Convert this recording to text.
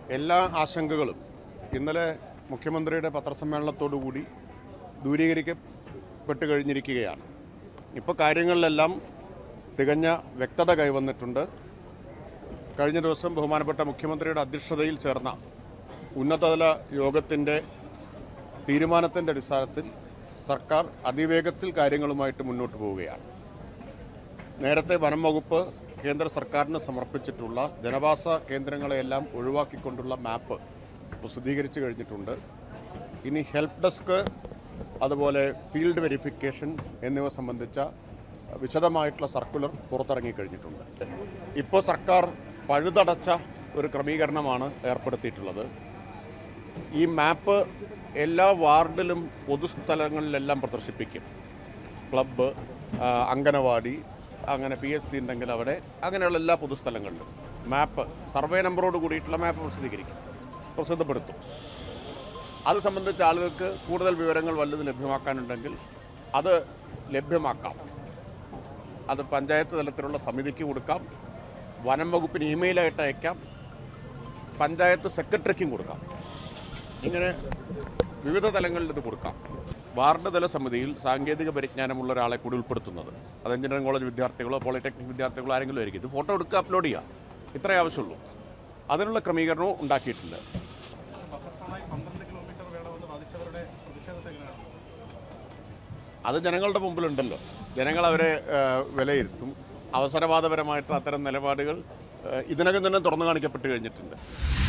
എല്ലാ ആശങ്കകളും ഇന്നലെ മുഖ്യമന്ത്രിയുടെ പത്രസമ്മേളനത്തോടു കൂടി ദൂരീകരിക്കപ്പെട്ട് കഴിഞ്ഞിരിക്കുകയാണ് ഇപ്പോൾ കാര്യങ്ങളിലെല്ലാം തികഞ്ഞ വ്യക്തത കൈവന്നിട്ടുണ്ട് കഴിഞ്ഞ ദിവസം ബഹുമാനപ്പെട്ട മുഖ്യമന്ത്രിയുടെ അധ്യക്ഷതയിൽ ചേർന്ന ഉന്നതതല യോഗത്തിൻ്റെ തീരുമാനത്തിൻ്റെ അടിസ്ഥാനത്തിൽ സർക്കാർ അതിവേഗത്തിൽ കാര്യങ്ങളുമായിട്ട് മുന്നോട്ട് പോവുകയാണ് നേരത്തെ വനം വകുപ്പ് കേന്ദ്ര സർക്കാരിന് സമർപ്പിച്ചിട്ടുള്ള ജനവാസ കേന്ദ്രങ്ങളെയെല്ലാം ഒഴിവാക്കിക്കൊണ്ടുള്ള മാപ്പ് പ്രസിദ്ധീകരിച്ചു കഴിഞ്ഞിട്ടുണ്ട് ഇനി ഹെൽപ്പ് ഡെസ്ക് അതുപോലെ ഫീൽഡ് വെരിഫിക്കേഷൻ എന്നിവ സംബന്ധിച്ച വിശദമായിട്ടുള്ള സർക്കുലർ പുറത്തിറങ്ങിക്കഴിഞ്ഞിട്ടുണ്ട് ഇപ്പോൾ സർക്കാർ പഴുതടച്ച ഒരു ക്രമീകരണമാണ് ഏർപ്പെടുത്തിയിട്ടുള്ളത് ഈ മാപ്പ് എല്ലാ വാർഡിലും പൊതുസ്ഥലങ്ങളിലെല്ലാം പ്രദർശിപ്പിക്കും ക്ലബ്ബ് ആ, അംഗനവാടി അങ്ങനെ പി എസ് സി ഉണ്ടെങ്കിൽ അവിടെ അങ്ങനെയുള്ള എല്ലാ പൊതുസ്ഥലങ്ങളിലും മാപ്പ് സർവേ നമ്പറോട് കൂടിയിട്ടുള്ള മാപ്പ് പ്രസിദ്ധീകരിക്കും പ്രസിദ്ധപ്പെടുത്തും അത് സംബന്ധിച്ച് ആളുകൾക്ക് കൂടുതൽ വിവരങ്ങൾ വല്ലതും ലഭ്യമാക്കാനുണ്ടെങ്കിൽ അത് ലഭ്യമാക്കാം അത് പഞ്ചായത്ത് തലത്തിലുള്ള സമിതിക്ക് കൊടുക്കാം വനം വകുപ്പിന് ഇമെയിലായിട്ട് അയക്കാം പഞ്ചായത്ത് സെക്രട്ടറിക്കും കൊടുക്കാം ഇങ്ങനെ വിവിധ തലങ്ങളിൽ ഇത് കൊടുക്കാം വാർഡ് തല സമിതിയിൽ സാങ്കേതിക പരിജ്ഞാനമുള്ള ഒരാളെ കൂടി ഉൾപ്പെടുത്തുന്നത് അത് എഞ്ചിനീയറിംഗ് കോളേജ് വിദ്യാർത്ഥികളോ പോളിടെക്നിക് വിദ്യാർത്ഥികളോ ആരെങ്കിലും ആയിരിക്കും ഇത് ഫോട്ടോ എടുക്കുക അപ്ലോഡ് ചെയ്യുക ഇത്രയേ ആവശ്യമുള്ളൂ അതിനുള്ള ക്രമീകരണവും ഉണ്ടാക്കിയിട്ടുണ്ട് വർഷങ്ങളായി പന്ത്രണ്ട് കിലോമീറ്റർ വേണമെന്ന് വാദിച്ചവരുടെ പ്രതിഷേധത്തെ എങ്ങനെയാണ് അത് ജനങ്ങളുടെ മുമ്പിലുണ്ടല്ലോ ജനങ്ങൾ അവരെ ആ, വിലയിരുത്തും അവസരവാദപരമായിട്ട് അത്തരം നിലപാടുകൾ ആ, ഇതിനകം തന്നെ തുറന്നു കാണിക്കപ്പെട്ട് കഴിഞ്ഞിട്ടുണ്ട്